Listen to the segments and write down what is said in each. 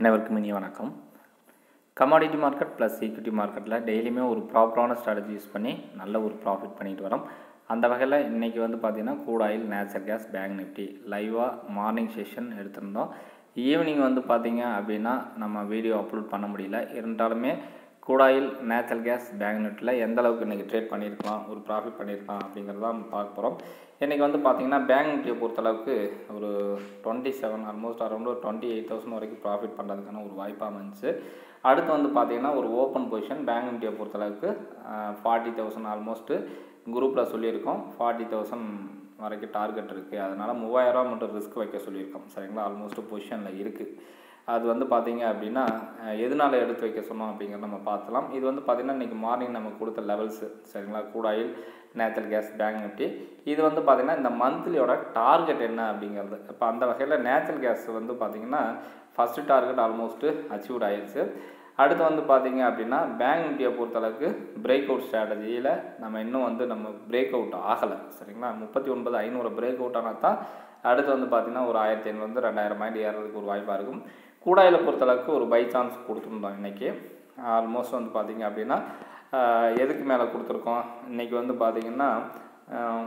அனைவருக்கும் இனிய வணக்கம் கமாடிட்டி மார்க்கெட் ப்ளஸ் ஈக்விட்டி மார்க்கெட்டில் டெய்லியுமே ஒரு ப்ராப்பரான ஸ்ட்ராட்டஜி யூஸ் பண்ணி நல்ல ஒரு ப்ராஃபிட் பண்ணிட்டு வரோம் அந்த வகையில் இன்றைக்கி வந்து பார்த்திங்கன்னா crude oil natural gas bank Nifty லைவாக மார்னிங் செஷன் எடுத்திருந்தோம் ஈவினிங் வந்து பார்த்திங்க அப்படின்னா நம்ம வீடியோ அப்லோட் பண்ண முடியல இருந்தாலுமே கூடாயில் நேச்சுரல் கேஸ் பேங்க் நிஃப்டியில் எந்த அளவுக்கு இன்றைக்கி ட்ரேட் பண்ணியிருக்கலாம் ஒரு ப்ராஃபிட் பண்ணியிருக்கலாம் அப்படிங்கிறத நம்ம பார்க்க போகிறோம் இன்றைக்கி வந்து பார்த்திங்கன்னா பேங்க் நிஃப்டியை பொறுத்தளவுக்கு ஒரு டுவெண்ட்டி செவன் ஆல்மோஸ்ட் அரௌண்ட் ஒரு டுவெண்ட்டி எயிட் தௌசண்ட் வரைக்கும் ப்ராஃபிட் பண்ணுறதுக்கான ஒரு வாய்ப்பாக அமைஞ்சிச்சு அடுத்து வந்து பார்த்திங்கன்னா ஒரு ஓப்பன் பொசிஷன் பேங்க் நிஃப்டியை பொறுத்தளவுக்கு ஃபார்ட்டி தௌசண்ட் ஆல்மோஸ்ட்டு குரூப்பில் சொல்லியிருக்கோம் ஃபார்ட்டி தௌசண்ட் வரைக்கும் டார்கெட் இருக்குது அதனால் மூவாயிரரூவா மட்டும் ரிஸ்க் வைக்க சொல்லியிருக்கோம் சரிங்களா ஆல்மோஸ்ட் பொசிஷனில் இருக்குது அது வந்து பார்த்தீங்க அப்படின்னா அஹ், எதனால எடுத்து வைக்க சொன்னோம் அப்படிங்கிறத நம்ம பார்த்துலாம் இது வந்து பார்த்திங்கன்னா இன்றைக்கி மார்னிங் நம்ம கொடுத்த லெவல்ஸு சரிங்களா crude oil natural gas bank Nifty இது வந்து பார்த்திங்கன்னா இந்த மந்த்லியோட டார்கெட் என்ன அப்படிங்கிறது இப்போ அந்த வகையில் நேச்சுரல் கேஸ் வந்து பார்த்திங்கன்னா ஃபஸ்ட்டு டார்கெட் ஆல்மோஸ்ட்டு அச்சீவ்ட் ஆயிடுச்சு அடுத்து வந்து பார்த்தீங்க அப்படின்னா பேங்க் நிஃப்டியை பொறுத்தளவுக்கு பிரேக் அவுட் ஸ்ட்ராட்டஜியில் நம்ம இன்னும் வந்து நம்ம பிரேக் அவுட் ஆகலை சரிங்களா முப்பத்தி ஒன்பது ஐநூறு பிரேக் அவுட் ஆனால் தான் அடுத்து வந்து பார்த்திங்கன்னா ஒரு ஆயிரத்தி ஐநூறு ரெண்டாயிரம் மைண்ட் ஏறதுக்கு ஒரு வாய்ப்பாக இருக்கும் கூடாயில் பொறுத்தளவுக்கு ஒரு பை சான்ஸ் கொடுத்துருந்தோம் இன்றைக்கி ஆல்மோஸ்ட் வந்து பார்த்திங்க அப்படின்னா ஆஹ், எதுக்கு மேலே கொடுத்துருக்கோம் இன்றைக்கி வந்து பார்த்திங்கன்னா ஆஹ்,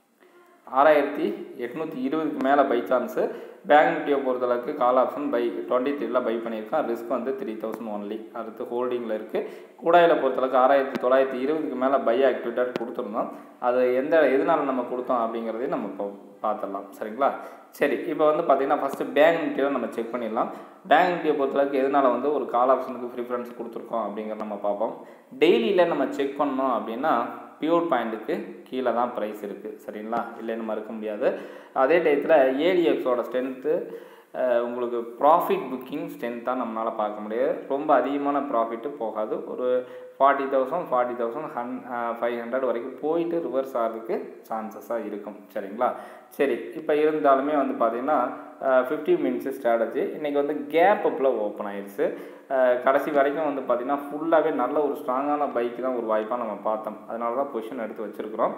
ஆறாயிரத்தி எட்நூற்றி இருபதுக்கு மேலே பை சான்ஸு பேங்க் நிஃப்டியை பொறுத்தளவுக்கு கால் ஆப்ஷன் பை டுவெண்ட்டி த்ரீல பை பண்ணியிருக்கோம் ரிஸ்க் வந்து த்ரீ தௌசண்ட் ஒன்லி அடுத்து ஹோல்டிங்கில் இருக்குது கூடாயில் பொறுத்தளவுக்கு ஆறாயிரத்தி தொள்ளாயிரத்தி இருபதுக்கு மேலே பை ஆக்டிவேட்டட் கொடுத்துருந்தோம் அது எந்த எதனால நம்ம கொடுத்தோம் அப்படிங்கிறதையும் நம்ம இப்போ பார்த்துடலாம் சரிங்களா சரி இப்போ வந்து பார்த்திங்கன்னா ஃபஸ்ட்டு பேங்க் நிஃப்டியில் நம்ம செக் பண்ணிடலாம் பேங்க் நிஃப்டியை பொறுத்தளவுக்கு எதனால வந்து ஒரு கால் ஆப்ஷனுக்கு ப்ரிஃபரன்ஸ் கொடுத்துருக்கோம் அப்படிங்கிறத நம்ம பார்ப்போம் டெய்லியில் நம்ம செக் பண்ணோம் அப்படின்னா பியூர் பாயிண்ட்டுக்கு கீழே தான் ப்ரைஸ் இருக்குது சரிங்களா இல்லைன்னு மறுக்க முடியாது அதே டயத்தில் ஏடிஎக்ஸோட ஸ்ட்ரென்த்து உங்களுக்கு ப்ராஃபிட் புக்கிங் ஸ்ட்ரென்த் தான் நம்மளால் பார்க்க முடியாது ரொம்ப அதிகமான ப்ராஃபிட்டு போகாது ஒரு ஃபார்ட்டி தௌசண்ட் ஃபார்ட்டி தௌசண்ட் ஹன் ஃபைவ் ஹண்ட்ரட் வரைக்கும் போயிட்டு ரிவர்ஸ் ஆகிறதுக்கு சான்சஸாக இருக்கும் சரிங்களா சரி இப்போ இருந்தாலுமே வந்து பார்த்திங்கன்னா ஃபிஃப்டி மினிட்ஸ் ஸ்ட்ராட்டஜி இன்றைக்கி வந்து கேப் அப்பில் ஓப்பன் ஆயிடுச்சு அஹ், கடைசி வரைக்கும் வந்து பார்த்திங்கன்னா ஃபுல்லாகவே நல்ல ஒரு ஸ்ட்ராங்கான பைக் தான் ஒரு வாய்ப்பாக நம்ம பார்த்தோம் அதனால தான் பொசிஷன் எடுத்து வச்சுருக்குறோம்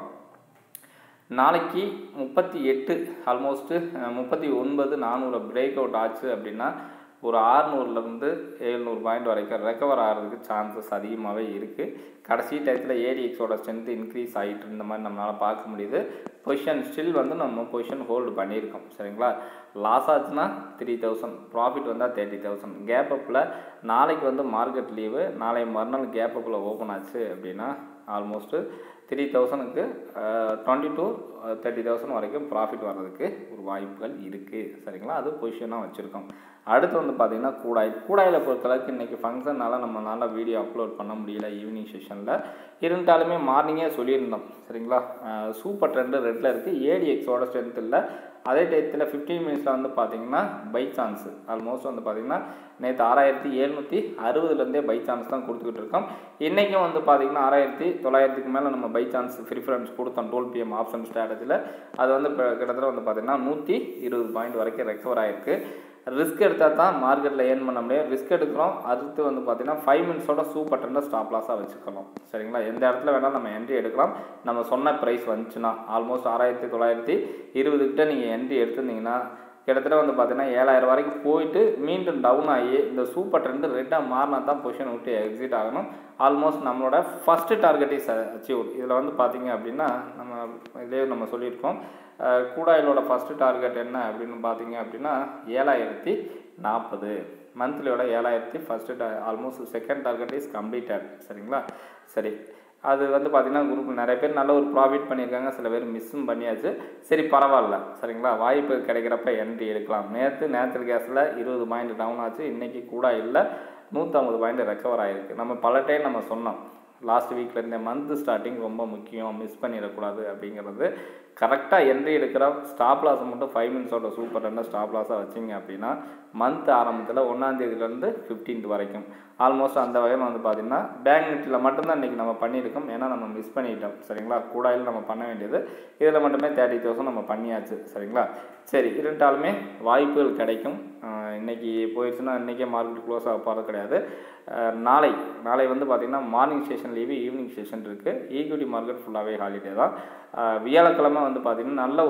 நாளைக்கு முப்பத்தி எட்டு ஆல்மோஸ்ட்டு முப்பத்தி ஒன்பது நானூறு பிரேக் அவுட் ஆச்சு அப்படின்னா ஒரு ஆறுநூறுலேருந்து எழுநூறு பாயிண்ட் வரைக்கும் ரெக்கவர் ஆகிறதுக்கு சான்சஸ் அதிகமாகவே இருக்குது கடைசி டயத்தில் ஏடிஎக்ஸோட ஸ்ட்ரென்த் இன்க்ரீஸ் ஆகிட்டு இருந்த மாதிரி நம்மளால் பார்க்க முடியுது பொசிஷன் ஸ்டில் வந்து நம்ம பொசிஷன் ஹோல்டு பண்ணியிருக்கோம் சரிங்களா லாஸ் ஆச்சுன்னா த்ரீ தௌசண்ட் ப்ராஃபிட் வந்தால் தேர்ட்டி தௌசண்ட் கேப் அப்பில் நாளைக்கு வந்து மார்க்கெட் லீவு நாளை மறுநாள் கேப் அப்பில் ஓப்பன் ஆச்சு அப்படின்னா ஆல்மோஸ்ட்டு த்ரீ தௌசண்ட்க்கு டுவெண்ட்டி டூ தேர்ட்டி தௌசண்ட் வரைக்கும் ப்ராஃபிட் வர்றதுக்கு ஒரு வாய்ப்புகள் இருக்குது சரிங்களா அது பொசிஷனாக வச்சுருக்கோம் அடுத்து வந்து பார்த்திங்கன்னா கூடாயில் கூடாயில் பொறுத்தளவுக்கு இன்றைக்கி ஃபங்க்ஷனால் நம்மளால் வீடியோ அப்லோட் பண்ண முடியல ஈவினிங் செஷனில் இருந்தாலுமே மார்னிங்கே சொல்லியிருந்தோம் சரிங்களா சூப்பர் ட்ரெண்டு ரெட்டில் இருக்குது ஏடிஎக்ஸோட ஸ்ட்ரென்த் இல்லை அதே டயத்தில் ஃபிஃப்டீன் மினிட்ஸில் வந்து பார்த்தீங்கன்னா பை சான்ஸ் ஆல்மோஸ்ட் வந்து பார்த்தீங்கன்னா நேற்று ஆறாயிரத்தி எழுநூற்றி அறுபதுலேருந்தே பை சான்ஸ் தான் கொடுத்துக்கிட்டு இருக்கோம் இன்றைக்கும் வந்து பார்த்தீங்கன்னா ஆறாயிரத்தி தொள்ளாயிரத்துக்கு மேலே நம்ம பை சான்ஸ் ப்ரிஃபரன்ஸ் கொடுத்தோம் டுவெல் பிஎம் ஆப்ஷன் ஸ்ட்ராட்டஜியில் அது வந்து இப்போ கிட்டத்தட்ட வந்து பார்த்தீங்கன்னா நூற்றி இருபது பாயிண்ட் வரைக்கும் ரெக்கவர் ஆயிருக்கு ரிஸ்க் எடுத்தால் தான் மார்க்கெட்டில் ஏர்ன் பண்ண முடியும் ரிஸ்க் எடுக்கிறோம் அடுத்து வந்து பார்த்தீங்கன்னா ஃபைவ் மினிட்ஸோட சூப்பர் டெண்டை ஸ்டாப் லாஸாக வச்சுக்கணும் சரிங்களா எந்த இடத்துல வேணாலும் நம்ம என்ட்ரி எடுக்கலாம் நம்ம சொன்ன ப்ரைஸ் வந்துச்சுன்னா ஆல்மோஸ்ட் ஆறாயிரத்தி தொள்ளாயிரத்தி இருபதுக்கிட்ட நீங்கள் என்ட்ரி எடுத்திருந்தீங்கன்னா கிட்டத்தட்ட வந்து பார்த்தீங்கன்னா ஏழாயிரம் வரைக்கும் போயிட்டு மீண்டும் டவுன் ஆகி இந்த சூப்பர் ட்ரெண்டு ரெட்டாக மாறினா தான் பொசிஷன் விட்டு எக்ஸிட் ஆகணும் ஆல்மோஸ்ட் நம்மளோட ஃபஸ்ட்டு டார்கெட் இஸ் அச்சீவ் இதில் வந்து பார்த்தீங்க அப்படின்னா நம்ம இதே நம்ம சொல்லியிருக்கோம் அஹ், கூடாயிலோட ஃபஸ்ட்டு டார்கெட் என்ன அப்படின்னு பார்த்தீங்க அப்படின்னா ஏழாயிரத்தி நாற்பது மந்த்லியோட ஏழாயிரத்தி ஃபஸ்ட்டு டா almost second target is completed சரிங்களா சரி அது வந்து பார்த்திங்கன்னா குரூப் நிறைய பேர் நல்ல ஒரு ப்ராஃபிட் பண்ணியிருக்காங்க சில பேர் மிஸ்ஸும் பண்ணியாச்சு சரி பரவாயில்ல சரிங்களா வாய்ப்பு கிடைக்கிறப்ப என்ட்ரி எடுக்கலாம் நேற்று நேச்சுரல் கேஸில் இருபது பாயிண்ட் டவுன் ஆச்சு இன்றைக்கி கூட இல்லை நூற்றம்பது பாயிண்ட் ரெக்கவர் ஆகிருக்கு நம்ம பல டைம் நம்ம சொன்னோம் லாஸ்ட் வீக்கில் இந்த மந்த் ஸ்டார்டிங் ரொம்ப முக்கியம் மிஸ் பண்ணிடக்கூடாது அப்படிங்கிறது கரெக்டாக என்ட்ரி எடுக்கிற ஸ்டாப் லாஸை மட்டும் ஃபைவ் மினிட்ஸோட சூப்பர் ரெண்டாக ஸ்டாப் லாஸாக வச்சிங்க அப்படின்னா மந்த் ஆரம்பத்தில் ஒன்றாந்தேதியிலேருந்து ஃபிஃப்டீன்த் வரைக்கும் ஆல்மோஸ்ட் அந்த வகையில் வந்து பார்த்திங்கன்னா பேங்க் நிஃப்டியில் மட்டும்தான் இன்றைக்கி நம்ம பண்ணியிருக்கோம் ஏன்னா நம்ம மிஸ் பண்ணிட்டோம் சரிங்களா கூடாயில் நம்ம பண்ண வேண்டியது இதில் மட்டுமே தேர்ட்டி தௌசண்ட் நம்ம பண்ணியாச்சு சரிங்களா சரி இருந்தாலுமே வாய்ப்புகள் கிடைக்கும் ஆஹ் இன்னைக்கு போயிடுச்சுன்னா இன்றைக்கே மார்க்கெட் க்ளோஸ் ஆக போகிறது கிடையாது ஆஹ் நாளை நாளை வந்து பார்த்திங்கன்னா morning session leave evening session இருக்குது ஈக்விட்டி மார்க்கெட் ஃபுல்லாகவே ஹாலிடே தான் ஆஹ் வியாழக்கிழமை வந்து பார்த்திங்கன்னா நல்ல ஒரு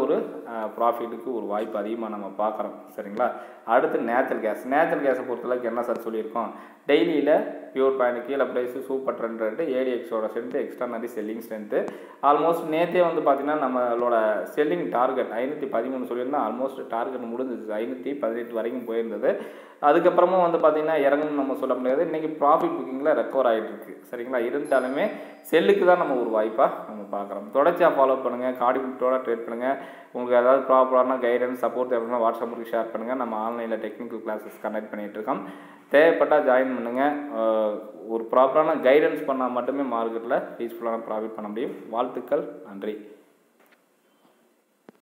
ப்ராஃபிட்டுக்கு ஒரு வாய்ப்பு அதிகமாக நம்ம பார்க்குறோம் சரிங்களா அடுத்து நேச்சுரல் கேஸ் நேச்சுரல் கேஸை பொறுத்தளவுக்கு என்ன சார் சொல்லியிருக்கோம் டெய்லியில் பியூர் பாயிண்ட் கீழே ப்ரைஸு சூப்பர் ட்ரெண்ட் ரேட்டு ஏடிஎக்ஸோட strength extraordinary selling strength almost நேற்றே வந்து பார்த்திங்கன்னா நம்மளோட செல்லிங் டார்கெட் ஐநூற்றி பதிமூணு சொல்லியிருந்தோம் ஆல்மோஸ்ட் டார்கெட் முடிஞ்சிச்சு ஐநூற்றி பதினெட்டு வரைக்கும் போயிருந்தது அதுக்கப்புறமும் வந்து பார்த்திங்கன்னா இறங்கணும்னு நம்ம சொல்ல முடியாது இன்றைக்கி ப்ராஃபிட் புக்கிங்கில் ரெக்கவர் ஆகிட்டு இருக்கு சரிங்களா இருந்தாலுமே செல்லுக்கு தான் நம்ம ஒரு வாய்ப்பாக நம்ம பார்க்குறோம் தொடர்ச்சியாக ஃபாலோ பண்ணுங்கள் கார்டிபிட்டோட ட்ரேட் பண்ணுங்கள் உங்களுக்கு ஏதாவது ப்ராப்பரான கைடன்ஸ் சப்போர்ட் தேவைன்னா வாட்ஸ்அப் குரூப் ஷேர் பண்ணுங்கள் நம்ம ஆன்லைனில் டெக்னிக்கல் கிளாஸஸ் கண்டக்ட் பண்ணிகிட்டு இருக்கோம் தேவைப்பட்டால் ஜாயின் பண்ணுங்கள் ஒரு ப்ராப்பரான கைடன்ஸ் பண்ணால் மட்டுமே மார்க்கெட்டில் பீஸ்ஃபுல்லான ப்ராஃபிட் பண்ண முடியும் வாழ்த்துக்கள் நன்றி